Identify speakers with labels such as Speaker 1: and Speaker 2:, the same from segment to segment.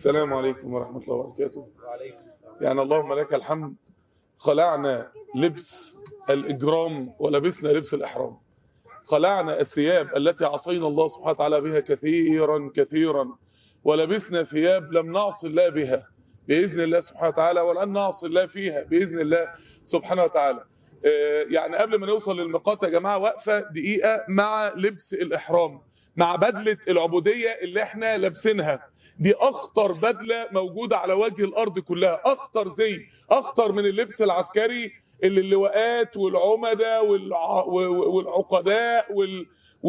Speaker 1: السلام عليكم ورحمة الله وبركاته يعني اللهم لك الحمد خلعنا لبس الإجرام ولبسنا لبس الإحرام خلعنا الثياب التي عصينا الله سبحانه وتعالى بها كثيرا كثيرا ولبسنا ثياب لم نعصي الله بها بإذن الله سبحانه وتعالى ولن نعصي الله فيها بإذن الله سبحانه وتعالى يعني قبل ما نوصل للميقات يا جماعة وقفة دقيقة مع لبس الإحرام مع بدلة العبودية اللي احنا لابسينها دي اخطر بدلة موجودة على وجه الارض كلها اخطر زي اخطر من اللبس العسكري اللي اللواءات والعمدة والع... والعقداء وال...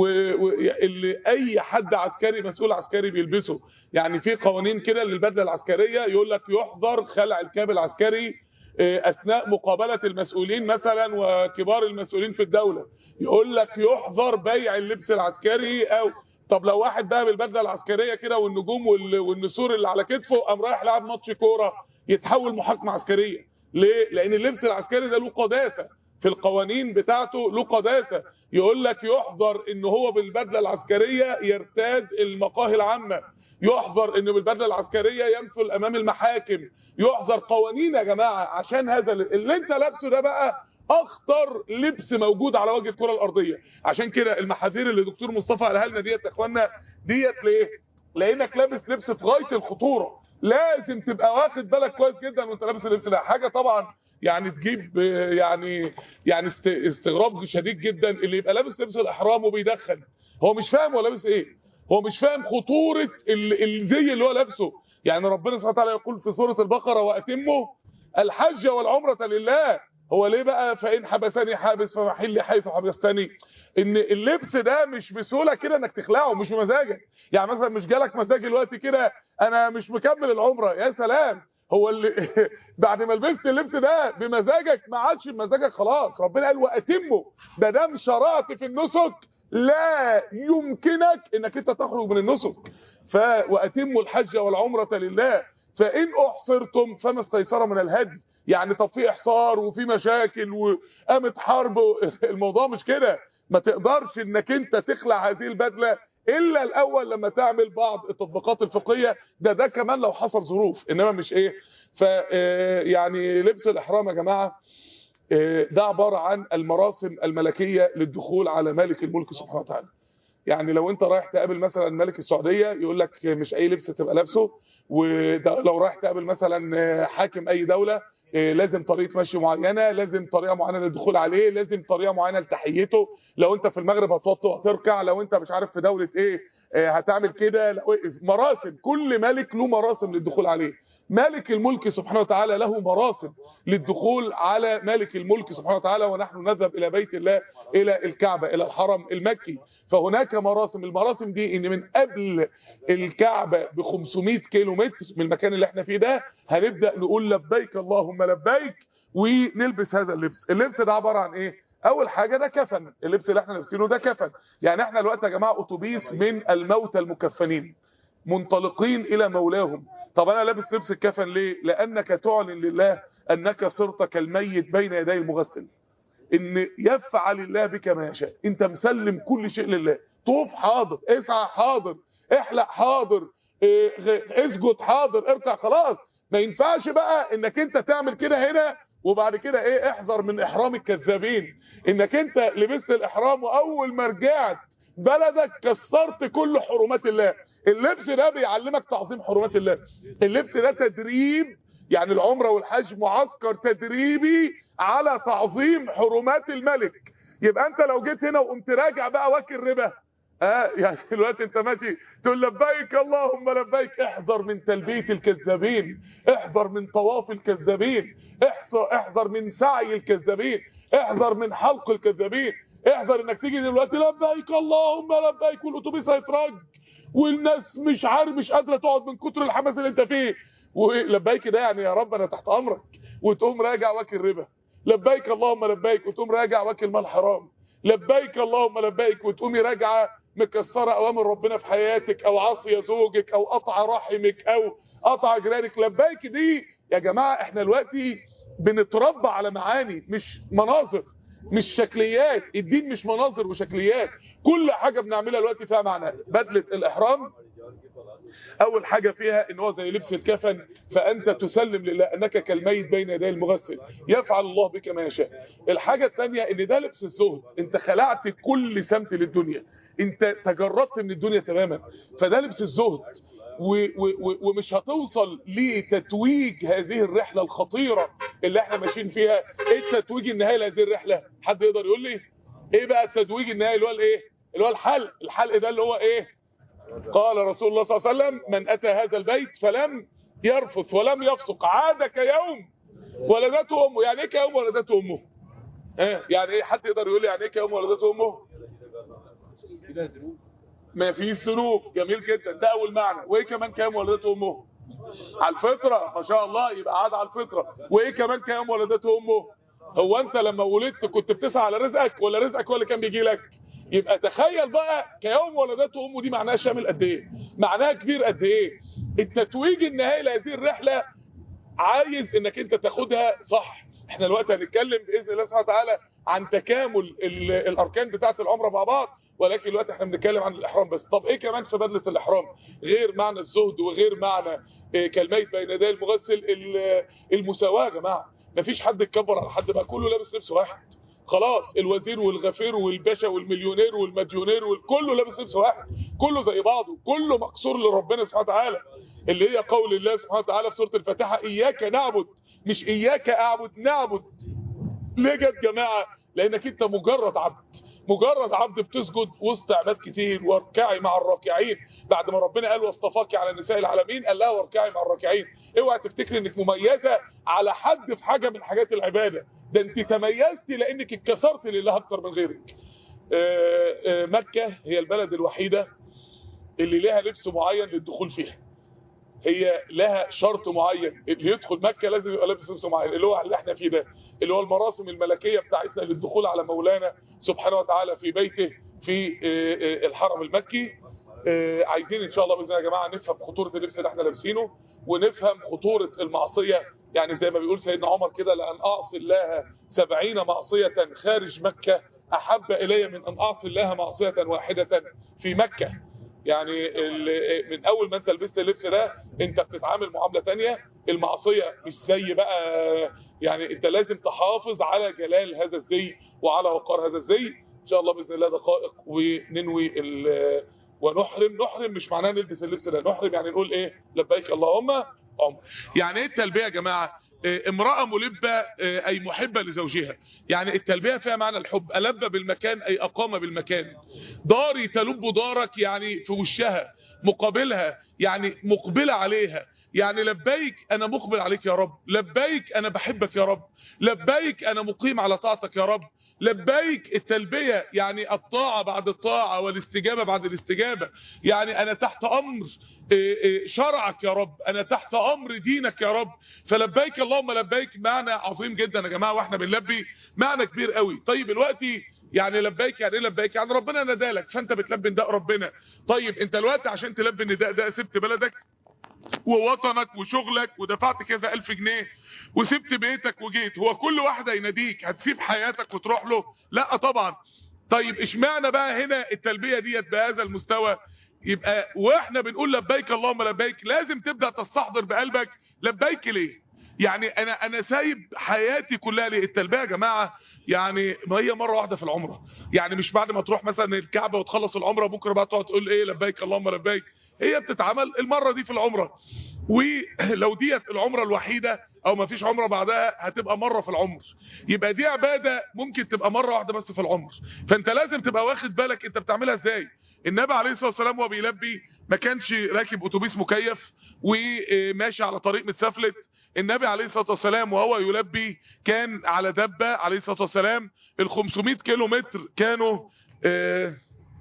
Speaker 1: واللي اي حد عسكري مسؤول عسكري بيلبسه يعني في قوانين كده للبدله العسكريه يقول لك يحظر خلع الكاب العسكري اثناء مقابله المسؤولين مثلا وكبار المسؤولين في الدوله يقول لك يحظر بيع اللبس العسكري او طب لو واحد بقى بالبدله العسكريه كده والنجوم والنسور اللي على كتفه قام رايح لعب ماتش كوره يتحول محاكمه عسكريه ليه لان اللبس العسكري ده له قداسه في القوانين بتاعته له قداسه يقول لك يحظر ان هو بالبدله العسكريه يرتاد المقاهي العامه يحظر انه بالبدله العسكريه ينفل امام المحاكم يحظر قوانين يا جماعه عشان هذا اللي انت لابسه ده بقى اخطر لبس موجود على وجه الكره الارضيه عشان كده المحاذير اللي دكتور مصطفى قالها لنا ديت يا اخوانا ديت ليه لانك لابس لبس في غايه الخطوره لازم تبقى واخد بالك كويس جدا وانت لابس اللبس ده حاجه طبعا يعني تجيب يعني يعني استغراب شديد جدا اللي يبقى لابس لبس الاحرام وبيدخن هو مش فاهم هو لابس ايه هو مش فاهم خطوره الزي اللي هو لابسه يعني ربنا سبحانه وتعالى يقول في سوره البقره واتموا الحج والعمره لله هو ليه بقى فإن حبسني حابس فمحل حيث حبستني ان اللبس ده مش بسهوله كده انك تخلعه مش بمزاجك يعني مثلا مش جالك مزاج الوقت كده انا مش مكمل العمره يا سلام هو اللي بعد ما لبست اللبس ده بمزاجك ما عادش بمزاجك خلاص ربنا قال واتمه ده دام شرعت في النسك لا يمكنك انك انت تخرج من النسك ف واتموا الحج والعمره لله فان احصرتم فما استيسر من الهدي يعني طب في احصار وفي مشاكل وقامت حرب الموضوع مش كده ما تقدرش انك انت تخلع هذه البدله الا الاول لما تعمل بعض التطبيقات الفقهيه ده ده كمان لو حصل ظروف انما مش ايه ف يعني لبس الاحرام يا جماعه ده عباره عن المراسم الملكيه للدخول على مالك الملك سبحانه وتعالى يعني لو انت رايح تقابل مثلا ملك السعوديه يقول لك مش اي لبس تبقى لابسه ولو رايح تقابل مثلا حاكم اي دوله لازم طريقه مشي معينه لازم طريقه معينه للدخول عليه لازم طريقه معينه لتحيته لو انت في المغرب هتوطي وهتركع لو انت مش عارف في دوله ايه هتعمل كده مراسم كل ملك له مراسم للدخول عليه مالك الملك سبحانه وتعالى له مراسم للدخول على مالك الملك سبحانه وتعالى ونحن نذهب الى بيت الله الى الكعبه الى الحرم المكي فهناك مراسم المراسم دي ان من قبل الكعبه ب 500 كيلو متر من المكان اللي احنا فيه ده هنبدا نقول لبيك اللهم لبيك ونلبس هذا اللبس اللبس ده عباره عن ايه اول حاجه ده كفن اللبس اللي احنا لابسينه ده كفن يعني احنا دلوقتي يا جماعه اتوبيس من الموتى المكفنين منطلقين الى مولاهم طب انا لابس لبس الكفن ليه لانك تعلن لله انك صرت كالميت بين يدي المغسل ان يفعل الله بك ما يشاء انت مسلم كل شيء لله طوف حاضر اسعى حاضر احلق حاضر اسجد حاضر اركع خلاص ما ينفعش بقى انك انت تعمل كده هنا وبعد كده ايه احذر من احرام الكذابين انك انت لبست الاحرام واول ما رجعت بلدك كسرت كل حرمات الله اللبس ده بيعلمك تعظيم حرمات الله اللبس ده تدريب يعني العمره والحج معسكر تدريبي على تعظيم حرمات الملك يبقى انت لو جيت هنا وقمت راجع بقى واكل ربا اه يعني دلوقتي انت ماشي تقول لبيك اللهم لبيك احذر من تلبيه الكذابين احذر من طواف الكذابين احذر احذر من سعي الكذابين احذر من حلق الكذابين احذر انك تيجي دلوقتي لبيك اللهم لبيك والاتوبيس هيترج والناس مش عارف مش قادره تقعد من كتر الحماس اللي انت فيه ولبيك ده يعني يا رب انا تحت امرك وتقوم راجع واكل ربا لبيك اللهم لبيك وتقوم راجع واكل مال حرام لبيك اللهم لبيك وتقومي راجعه مكسره اوامر ربنا في حياتك او عاصيه زوجك او قطع رحمك او قطع جيرانك لبيك دي يا جماعه احنا دلوقتي بنتربى على معاني مش مناظر مش شكليات الدين مش مناظر وشكليات كل حاجه بنعملها دلوقتي فيها معنى بدله الاحرام اول حاجه فيها ان هو زي لبس الكفن فانت تسلم لله انك كالميت بين يدي المغسل يفعل الله بك ما يشاء الحاجه الثانيه ان ده لبس الزهد انت خلعت كل سمت للدنيا انت تجردت من الدنيا تماما فده لبس الزهد و و ومش هتوصل لتتويج هذه الرحله الخطيره اللي احنا ماشيين فيها ايه التتويج النهائي لهذه الرحله حد يقدر يقول لي ايه بقى التتويج النهائي اللي هو الايه اللي هو الحلق الحلق ده اللي هو ايه قال رسول الله صلى الله عليه وسلم من اتى هذا البيت فلم يرفث ولم يفسق عاد كيوم ولدته امه يعني ايه كيوم ولدته امه ها يعني ايه حد يقدر يقول لي يعني ايه كيوم ولدته امه ما فيش ذنوب جميل جدا ده اول معنى وايه كمان كيوم ولدته امه على الفطره ما شاء الله يبقى عاد على الفطره وايه كمان كيوم ولدته امه هو انت لما ولدت كنت بتسعى على رزقك ولا رزقك هو اللي كان بيجي لك يبقى تخيل بقى كيوم ولدته امه دي معناها شامل قد ايه معناها كبير قد ايه التتويج النهائي لهذه الرحله عايز انك انت تاخدها صح احنا دلوقتي هنتكلم باذن الله سبحانه وتعالى عن تكامل الاركان بتاعه العمره مع بعض ولكن دلوقتي احنا بنتكلم عن الاحرام بس طب ايه كمان في بدله الاحرام غير معنى الزهد وغير معنى إيه كالميت بين يدي المغسل المساواه يا جماعه مفيش حد اتكبر على حد بقى كله لابس لبس واحد خلاص الوزير والغفير والباشا والمليونير والمديونير كله لابس لبس واحد كله زي بعضه كله مقصور لربنا سبحانه وتعالى اللي هي قول الله سبحانه وتعالى في سوره الفاتحه اياك نعبد مش اياك اعبد نعبد ليه يا جماعه لانك انت مجرد عبد مجرد عبد بتسجد وسط عباد كتير واركعي مع الراكعين بعد ما ربنا قال واصطفاكي على نساء العالمين قال لها واركعي مع الراكعين اوعى تفتكري انك مميزه على حد في حاجه من حاجات العباده ده انت تميزتي لانك اتكسرت لله اكتر من غيرك آآ آآ مكه هي البلد الوحيده اللي لها لبس معين للدخول فيها هي لها شرط معين اللي يدخل مكه لازم يبقى لابس لبس معين اللي هو اللي احنا فيه ده اللي هو المراسم الملكيه بتاعتنا للدخول على مولانا سبحانه وتعالى في بيته في الحرم المكي عايزين ان شاء الله باذن الله يا جماعه نفهم خطوره اللبس اللي احنا لابسينه ونفهم خطوره المعصيه يعني زي ما بيقول سيدنا عمر كده لان اعصي الله سبعين معصيه خارج مكه احب الي من ان اعصي الله معصيه واحده في مكه يعني من اول ما انت لبست اللبس ده انت بتتعامل معامله ثانيه المعصيه مش زي بقى يعني انت لازم تحافظ على جلال هذا الزي وعلى وقار هذا الزي ان شاء الله باذن الله دقائق وننوي ونحرم نحرم مش معناه نلبس اللبس ده نحرم يعني نقول ايه لبيك اللهم عمر يعني ايه التلبيه يا جماعه امرأة ملبة أي محبة لزوجها يعني التلبية فيها معنى الحب ألب بالمكان أي أقام بالمكان داري تلب دارك يعني في وشها مقابلها يعني مقبلة عليها يعني لبيك أنا مقبل عليك يا رب لبيك أنا بحبك يا رب لبيك أنا مقيم على طاعتك يا رب لبيك التلبية يعني الطاعة بعد الطاعة والاستجابة بعد الاستجابة يعني أنا تحت أمر شرعك يا رب أنا تحت أمر دينك يا رب فلبيك اللهم لبيك معنى عظيم جدا يا جماعة واحنا بنلبي معنى كبير قوي طيب دلوقتي يعني لبيك يعني ايه لبيك يعني ربنا ندالك فانت بتلبي نداء ربنا طيب انت دلوقتي عشان تلبي النداء ده سبت بلدك ووطنك وشغلك ودفعت كذا ألف جنيه وسبت بيتك وجيت هو كل واحدة يناديك هتسيب حياتك وتروح له لا طبعا طيب اشمعنى بقى هنا التلبية ديت بهذا المستوى يبقى واحنا بنقول لبيك اللهم لبيك لازم تبدأ تستحضر بقلبك لبيك ليه يعني انا انا سايب حياتي كلها ليه التلبيه يا جماعه يعني ما هي مره واحده في العمره يعني مش بعد ما تروح مثلا الكعبه وتخلص العمره بكره بقى تقعد تقول ايه لبيك اللهم لبيك هي بتتعمل المره دي في العمره ولو ديت العمره الوحيده او ما فيش عمره بعدها هتبقى مره في العمر يبقى دي عباده ممكن تبقى مره واحده بس في العمر فانت لازم تبقى واخد بالك انت بتعملها ازاي النبي عليه الصلاه والسلام وهو بيلبي ما كانش راكب اتوبيس مكيف وماشي على طريق متسفلت النبي عليه الصلاه والسلام وهو يلبي كان على دبه عليه الصلاه والسلام ال 500 كيلو متر كانوا آه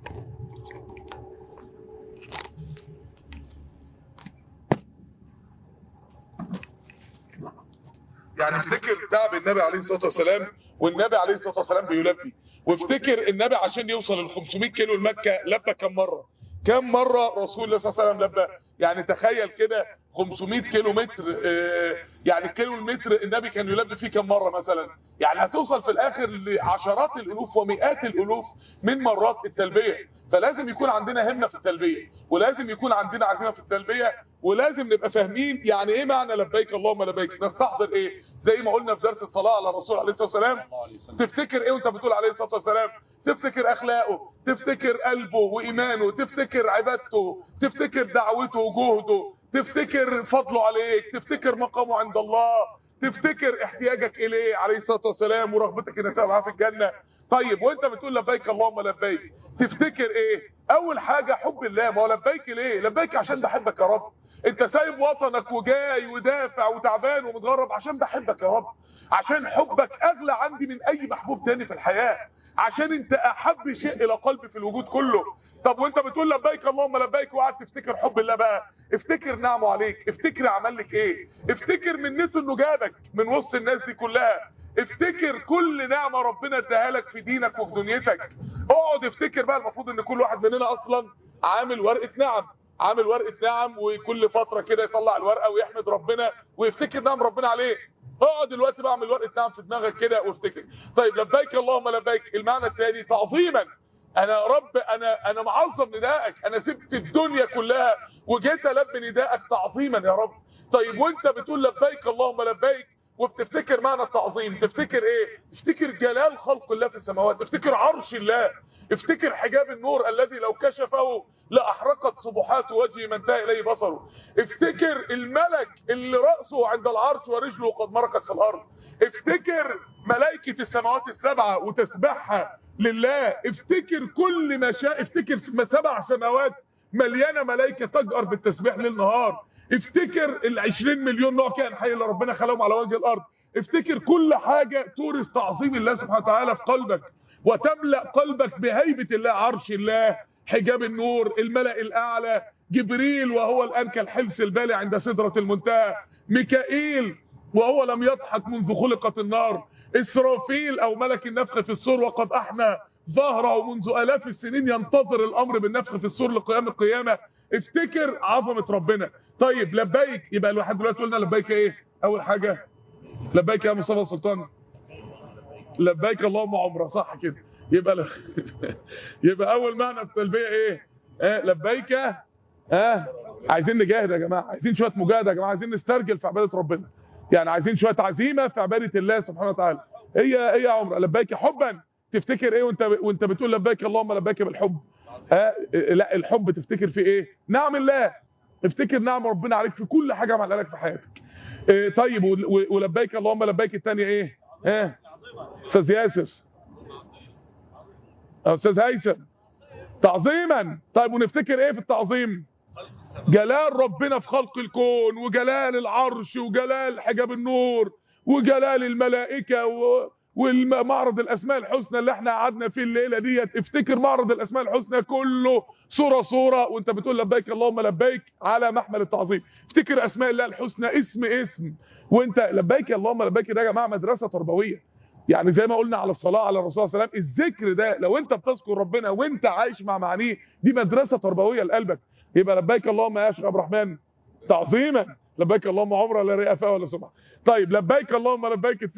Speaker 1: يعني افتكر تعب النبي عليه الصلاه والسلام والنبي عليه الصلاه والسلام بيلبي وافتكر النبي عشان يوصل ال 500 كيلو لمكه لبى كم مره كم مره رسول الله صلى الله عليه وسلم لبى يعني تخيل كده 500 كيلو متر آه، يعني الكيلو المتر النبي كان يلبي فيه كم مره مثلا يعني هتوصل في الاخر لعشرات الالوف ومئات الالوف من مرات التلبيه فلازم يكون عندنا همه في التلبيه ولازم يكون عندنا عزيمه في التلبيه ولازم نبقى فاهمين يعني ايه معنى لبيك اللهم لبيك نستحضر ايه زي ما قلنا في درس الصلاه على الرسول عليه الصلاه والسلام تفتكر ايه وانت بتقول عليه الصلاه والسلام تفتكر اخلاقه تفتكر قلبه وايمانه تفتكر عبادته تفتكر دعوته وجهده تفتكر فضله عليك تفتكر مقامه عند الله تفتكر احتياجك اليه عليه الصلاه والسلام ورغبتك انك تبقى معاه في الجنه طيب وانت بتقول لبيك اللهم لبيك تفتكر ايه اول حاجه حب الله ما هو لبيك ليه لبيك عشان بحبك يا رب انت سايب وطنك وجاي ودافع وتعبان ومتغرب عشان بحبك يا رب عشان حبك اغلى عندي من اي محبوب تاني في الحياه عشان انت احب شيء الى قلبي في الوجود كله طب وانت بتقول لبيك اللهم لبيك وقعد تفتكر حب الله بقى افتكر نعمه عليك افتكر عمل لك ايه افتكر منته انه جابك من وسط الناس دي كلها افتكر كل نعمه ربنا اداها لك في دينك وفي دنيتك اقعد افتكر بقى المفروض ان كل واحد مننا اصلا عامل ورقه نعم عامل ورقه نعم وكل فتره كده يطلع الورقه ويحمد ربنا ويفتكر نعم ربنا عليه اقعد دلوقتي بقى اعمل ورقه نعم في دماغك كده وافتكر طيب لبيك اللهم لبيك المعنى الثاني تعظيما انا يا رب انا انا معظم ندائك انا سبت الدنيا كلها وجيت البي ندائك تعظيما يا رب طيب وانت بتقول لبيك اللهم لبيك وبتفتكر معنى التعظيم تفتكر ايه افتكر جلال خلق الله في السماوات افتكر عرش الله افتكر حجاب النور الذي لو كشفه لاحرقت صبحات وجه من انتهى اليه بصره افتكر الملك اللي راسه عند العرش ورجله قد مرقت في الارض افتكر ملائكه السماوات السبعه وتسبحها لله افتكر كل ما شاء افتكر سبع سماوات مليانه ملائكه تجأر بالتسبيح ليل نهار افتكر ال 20 مليون نوع كائن حي اللي ربنا خلقهم على وجه الارض افتكر كل حاجه تورث تعظيم الله سبحانه وتعالى في قلبك وتملا قلبك بهيبه الله عرش الله حجاب النور الملأ الاعلى جبريل وهو الان كالحلس البالي عند سدره المنتهى ميكائيل وهو لم يضحك منذ خلقت النار اسرافيل او ملك النفخ في الصور وقد احنى ظهره منذ الاف السنين ينتظر الامر بالنفخ في الصور لقيام القيامه افتكر عظمه ربنا طيب لبيك يبقى الواحد دلوقتي قلنا لبيك ايه اول حاجه لبيك يا مصطفى سلطان لبيك اللهم عمره صح كده يبقى ل... يبقى اول معنى في التلبيه ايه اه لبيك اه عايزين نجاهد يا جماعه عايزين شويه مجاهده يا جماعه عايزين نسترجل في عباده ربنا يعني عايزين شويه عزيمه في عباده الله سبحانه وتعالى هي هي يا عمره لبيك حبا تفتكر ايه وانت وانت بتقول لبيك اللهم لبيك بالحب آه لا الحب تفتكر في ايه نعم الله افتكر نعم ربنا عليك في كل حاجه عملها لك في حياتك آه طيب ولبيك اللهم لبيك الثانيه ايه اه استاذ ياسر استاذ هيثم تعظيما طيب ونفتكر ايه في التعظيم جلال ربنا في خلق الكون وجلال العرش وجلال حجاب النور وجلال الملائكه و... والمعرض الاسماء الحسنى اللي احنا قعدنا فيه الليله ديت افتكر معرض الاسماء الحسنى كله صوره صوره وانت بتقول لبيك اللهم لبيك على محمل التعظيم افتكر اسماء الله الحسنى اسم اسم وانت لبيك اللهم لبيك ده يا جماعه مدرسه تربويه يعني زي ما قلنا على الصلاه على الرسول صلى الله عليه وسلم الذكر ده لو انت بتذكر ربنا وانت عايش مع معانيه دي مدرسه تربويه لقلبك يبقى لبيك اللهم يا شيخ عبد الرحمن تعظيما لبيك اللهم عمره لا رئه فيها ولا سمعه طيب لبيك اللهم لبيك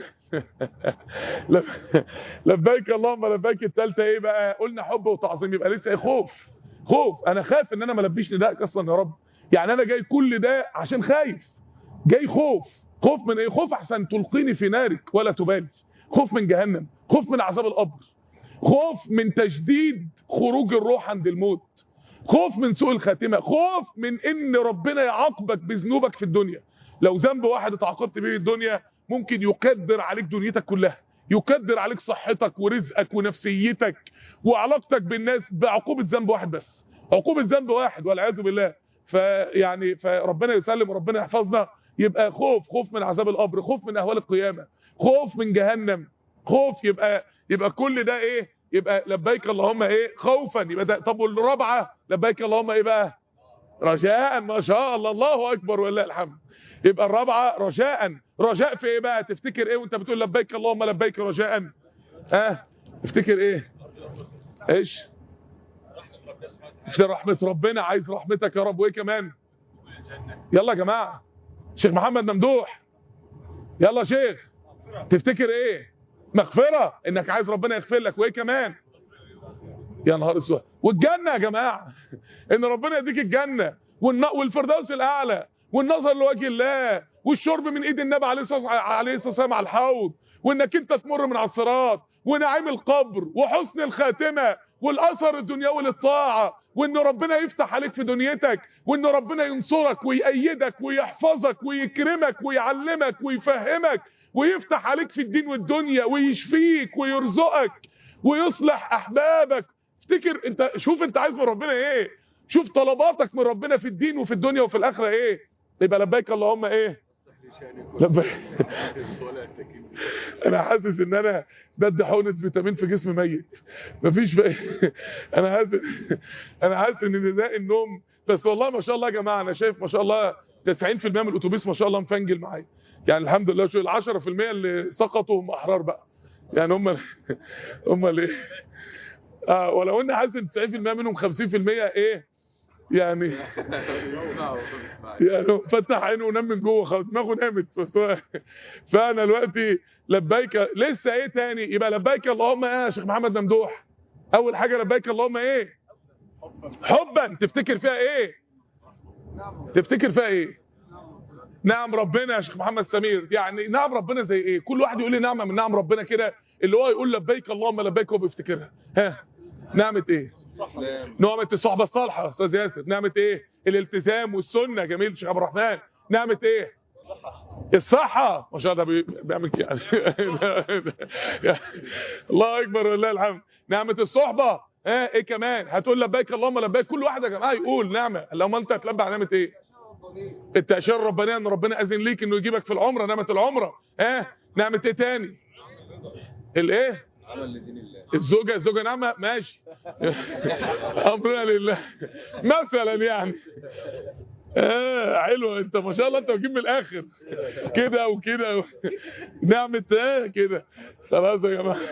Speaker 1: لبيك اللهم لبيك الثالثه ايه بقى قلنا حب وتعظيم يبقى لسه ايه خوف خوف انا خايف ان انا ما البيش ندائك اصلا يا رب يعني انا جاي كل ده عشان خايف جاي خوف خوف من ايه خوف احسن تلقيني في نارك ولا تبالي خوف من جهنم خوف من عذاب القبر خوف من تشديد خروج الروح عند الموت خوف من سوء الخاتمه خوف من ان ربنا يعاقبك بذنوبك في الدنيا لو ذنب واحد اتعاقبت بيه الدنيا ممكن يكدر عليك دنيتك كلها يكدر عليك صحتك ورزقك ونفسيتك وعلاقتك بالناس بعقوبه ذنب واحد بس عقوبه ذنب واحد والعياذ بالله فيعني فربنا يسلم وربنا يحفظنا يبقى خوف خوف من عذاب القبر خوف من اهوال القيامه خوف من جهنم خوف يبقى يبقى كل ده ايه يبقى لبيك اللهم ايه خوفا يبقى ده طب والرابعه لبيك اللهم ايه بقى رجاء ما شاء الله الله اكبر ولله الحمد يبقى الرابعه رجاء رجاء في ايه بقى تفتكر ايه وانت بتقول لبيك اللهم لبيك رجاء ها أه؟ تفتكر ايه ايش في رحمه ربنا عايز رحمتك يا رب وايه كمان يلا يا جماعه شيخ محمد ممدوح يلا يا شيخ تفتكر ايه مغفره انك عايز ربنا يغفر لك وايه كمان يا نهار اسود والجنه يا جماعه ان ربنا يديك الجنه والن- والفردوس الاعلى والنظر لوجه الله والشرب من ايد النبي عليه الصلاه عليه الصلاه والسلام على الحوض وانك انت تمر من على الصراط ونعيم القبر وحسن الخاتمه والاثر الدنيوي للطاعه وان ربنا يفتح عليك في دنيتك وان ربنا ينصرك ويأيدك ويحفظك ويكرمك ويعلمك ويفهمك ويفتح عليك في الدين والدنيا ويشفيك ويرزقك ويصلح احبابك افتكر انت شوف انت عايز من ربنا ايه شوف طلباتك من ربنا في الدين وفي الدنيا وفي الاخره ايه يبقى لبيك اللهم ايه لبيك انا حاسس ان انا بدي حقنه فيتامين في جسم ميت مفيش بقى انا حاسس انا حاسس ان نداء النوم بس والله ما شاء الله يا جماعه انا شايف ما شاء الله 90% من الاتوبيس ما شاء الله مفنجل معايا يعني الحمد لله شو ال 10% اللي سقطوا هم احرار بقى يعني هم هم اللي اه ولو ان حاسس ان 90% منهم 50% ايه يعني يعني هو فتح عينه ونام من جوه خلاص دماغه نامت بس هو فانا دلوقتي لبيك لسه ايه تاني يبقى لبيك اللهم ايه يا شيخ محمد ممدوح اول حاجه لبيك اللهم ايه حبا تفتكر فيها ايه تفتكر فيها ايه نعم ربنا يا شيخ محمد سمير يعني نعم ربنا زي ايه كل واحد يقول لي نعمه من نعم ربنا كده اللي هو يقول لبيك اللهم لبيك وهو بيفتكرها ها نعمه ايه نعمه الصحبه الصالحه يا استاذ ياسر نعمه ايه الالتزام والسنه جميل شيخ عبد الرحمن نعمه ايه الصحة ما شاء الله بي- بيعمل كده الله اكبر ولله الحمد نعمة الصحبة ها ايه كمان هتقول لبيك اللهم لبيك كل واحد يا جماعه يقول نعمه اللهم انت هتلبى على نعمه ايه التاشيره الربانيه ان ربنا اذن ليك انه يجيبك في العمره نعمه العمره ها نعمه ايه تاني الايه
Speaker 2: عمل لدين الله
Speaker 1: الزوجه الزوجه نعمه ماشي امرنا لله مثلا يعني اه حلو انت ما شاء الله انت بتجيب من الاخر كده وكده و... نعمه اه كده خلاص يا جماعه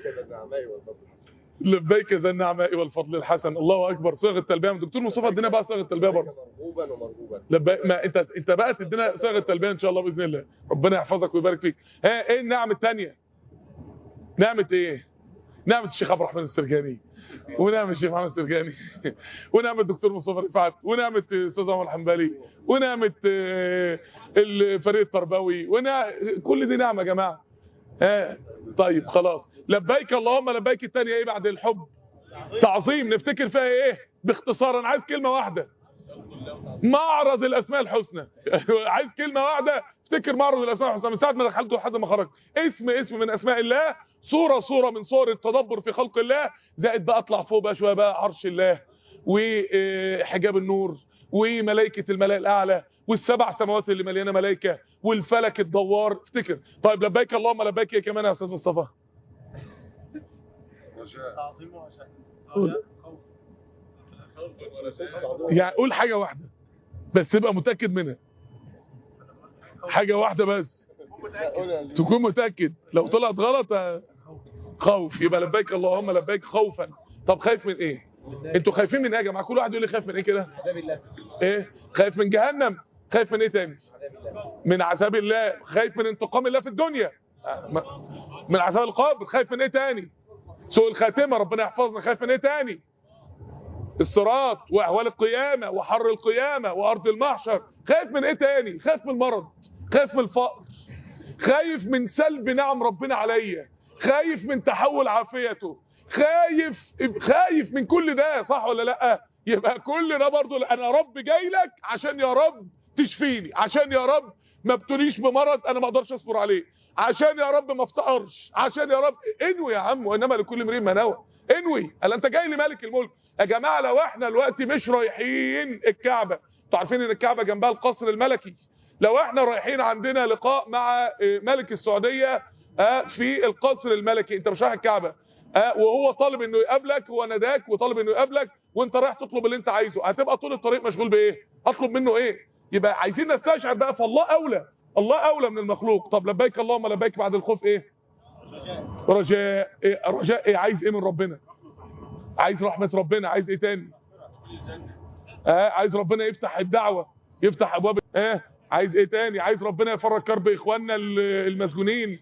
Speaker 1: لبيك ذا النعماء والفضل الحسن الله اكبر صيغه التلبيه دكتور مصطفى ادينا بقى صيغه التلبيه برضه
Speaker 2: مرغوبا ومرغوبا
Speaker 1: لبيك ما انت انت بقى تدينا صيغه التلبيه ان شاء الله باذن الله ربنا يحفظك ويبارك فيك ها ايه النعمه الثانيه نعمه ايه نعمه الشيخ عبد الرحمن السرجاني ونعمه الشيخ محمد السرجاني ونعمه الدكتور مصطفى رفعت ونعمه استاذ عمر الحنبلي ونعمه آه، الفريق التربوي ونع... كل دي نعمه يا جماعه ها طيب خلاص لبيك اللهم لبيك الثانيه ايه بعد الحب تعظيم نفتكر فيها ايه باختصار انا عايز كلمه واحده معرض الاسماء الحسنى عايز كلمه واحده افتكر معرض الاسماء الحسنى من ساعه ما دخلته لحد ما خرج اسم اسم من اسماء الله صوره صوره من صور التدبر في خلق الله زائد بقى اطلع فوق بقى شويه بقى عرش الله وحجاب النور وملائكه الملائكه الاعلى والسبع سماوات اللي مليانه ملائكه والفلك الدوار افتكر طيب لبيك اللهم لبيك ايه كمان يا استاذ مصطفى قول. يعني قول حاجه واحده بس ابقى متاكد منها حاجه واحده بس تكون متاكد لو طلعت غلط آه، خوف يبقى لبيك اللهم لبيك خوفا طب خايف من ايه انتوا خايفين من ايه يا جماعه كل واحد يقول لي خايف من ايه كده
Speaker 2: عذاب الله
Speaker 1: ايه خايف من جهنم خايف من ايه تاني من عذاب الله خايف من انتقام الله في الدنيا آه، ما- من عذاب القبر خايف من ايه تاني سوء الخاتمه ربنا يحفظنا خايف من ايه تاني الصراط واهوال القيامه وحر القيامه وارض المحشر خايف من ايه تاني خايف من المرض خايف من الفقر خايف من سلب نعم ربنا عليا خايف من تحول عافيته خايف خايف من كل ده صح ولا لا يبقى كل ده برضو انا رب جاي لك عشان يا رب تشفيني عشان يا رب ما ابتليش بمرض انا ما اقدرش اصبر عليه عشان يا رب ما افتقرش عشان يا رب انوي يا عم وانما لكل امرئ ما نوى انوي قال انت جاي لملك الملك يا جماعه لو احنا دلوقتي مش رايحين الكعبه انتوا عارفين ان الكعبه جنبها القصر الملكي لو احنا رايحين عندنا لقاء مع آه، ملك السعوديه آه، في القصر الملكي انت مش رايح الكعبه آه، وهو طالب انه يقابلك هو ناداك وطالب انه يقابلك وانت رايح تطلب اللي انت عايزه هتبقى طول الطريق مشغول بايه اطلب منه ايه يبقى عايزين نستشعر بقى فالله اولى الله اولى من المخلوق طب لبيك اللهم لبيك بعد الخوف ايه رجاء إيه رجاء ايه عايز ايه من ربنا عايز رحمه ربنا عايز ايه تاني آه عايز ربنا يفتح الدعوه يفتح ابواب ايه عايز ايه تاني عايز ربنا يفرج كرب اخواننا ال- المسجونين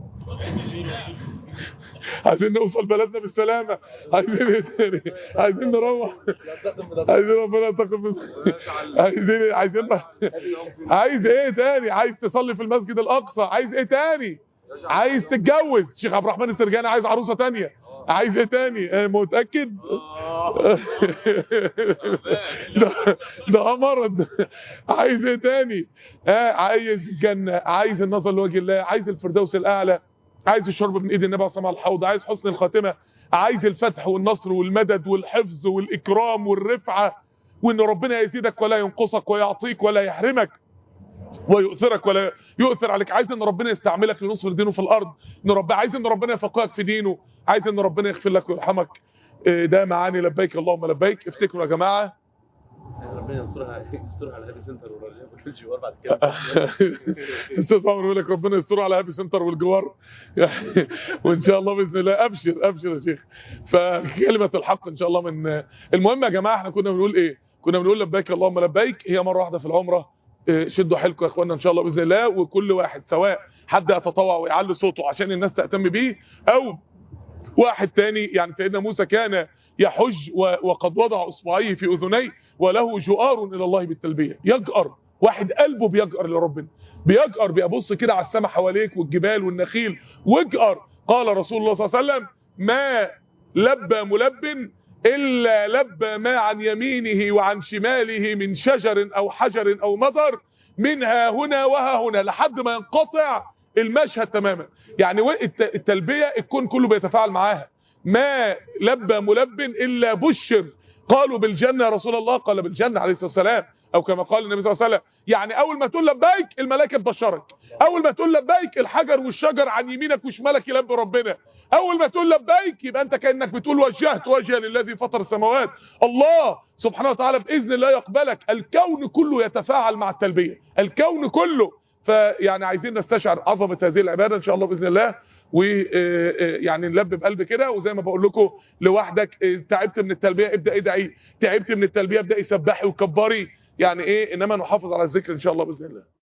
Speaker 1: عايزين نوصل بلدنا بالسلامه عايزين ايه تاني عايزين نروح عايزين ربنا ينتقم من عايزين عايزين عايز ايه تاني عايز تصلي في المسجد الاقصى عايز ايه تاني عايز تتجوز شيخ عبد الرحمن السرجاني عايز عروسه تانية عايز ايه تاني آه، متاكد ده ده مرض عايز ايه تاني آه عايز الجنه عايز النظر لوجه الله عايز الفردوس الاعلى عايز الشرب من ايد النبي عليه الصلاه والسلام على الحوض عايز حسن الخاتمه عايز الفتح والنصر والمدد والحفظ والاكرام والرفعه وان ربنا يزيدك ولا ينقصك ويعطيك ولا يحرمك ويؤثرك ولا يؤثر عليك عايز ان ربنا يستعملك لنصر دينه في الارض ان رب عايز ان ربنا يفقهك في دينه عايز ان ربنا يغفر لك ويرحمك إيه ده معاني لبيك اللهم لبيك افتكروا يا جماعه
Speaker 2: ربنا ينصرها يسترها على هابي سنتر ورجاء في الجوار بعد كده
Speaker 1: استاذ عمرو بيقول لك ربنا يستر على هابي سنتر والجوار يعني وان شاء الله باذن الله ابشر ابشر يا شيخ فكلمه الحق ان شاء الله من المهم يا جماعه احنا كنا بنقول ايه كنا بنقول لبيك اللهم لبيك هي مره واحده في العمره إيه، شدوا حيلكم يا اخوانا ان شاء الله باذن الله وكل واحد سواء حد يتطوع ويعلي صوته عشان الناس تهتم بيه او واحد تاني يعني سيدنا موسى كان يحج و- وقد وضع اصبعيه في اذنيه وله جؤار الى الله بالتلبيه يجأر واحد قلبه بيجأر لربنا بيجأر بيبص كده على السماء حواليك والجبال والنخيل واجأر قال رسول الله صلى الله عليه وسلم ما لبى ملب الا لبى ما عن يمينه وعن شماله من شجر او حجر او مطر منها هنا وها هنا لحد ما ينقطع المشهد تماما يعني و- الت- التلبيه الكون كله بيتفاعل معاها ما لبى ملب الا بشر قالوا بالجنه يا رسول الله قال بالجنه عليه الصلاه والسلام او كما قال النبي صلى الله عليه وسلم يعني اول ما تقول لبيك الملائكه تبشرك اول ما تقول لبيك الحجر والشجر عن يمينك وشمالك يلبي ربنا اول ما تقول لبيك يبقى انت كانك بتقول وجهت وجهي للذي فطر السماوات الله سبحانه وتعالى باذن الله يقبلك الكون كله يتفاعل مع التلبيه الكون كله فيعني عايزين نستشعر عظمه هذه العباده ان شاء الله باذن الله ويعني نلبي بقلب كده وزي ما بقول لكم لوحدك آه، تعبت من التلبيه ابدا ادعي تعبت من التلبيه ابدا سبحي وكبري يعني ايه انما نحافظ على الذكر ان شاء الله باذن الله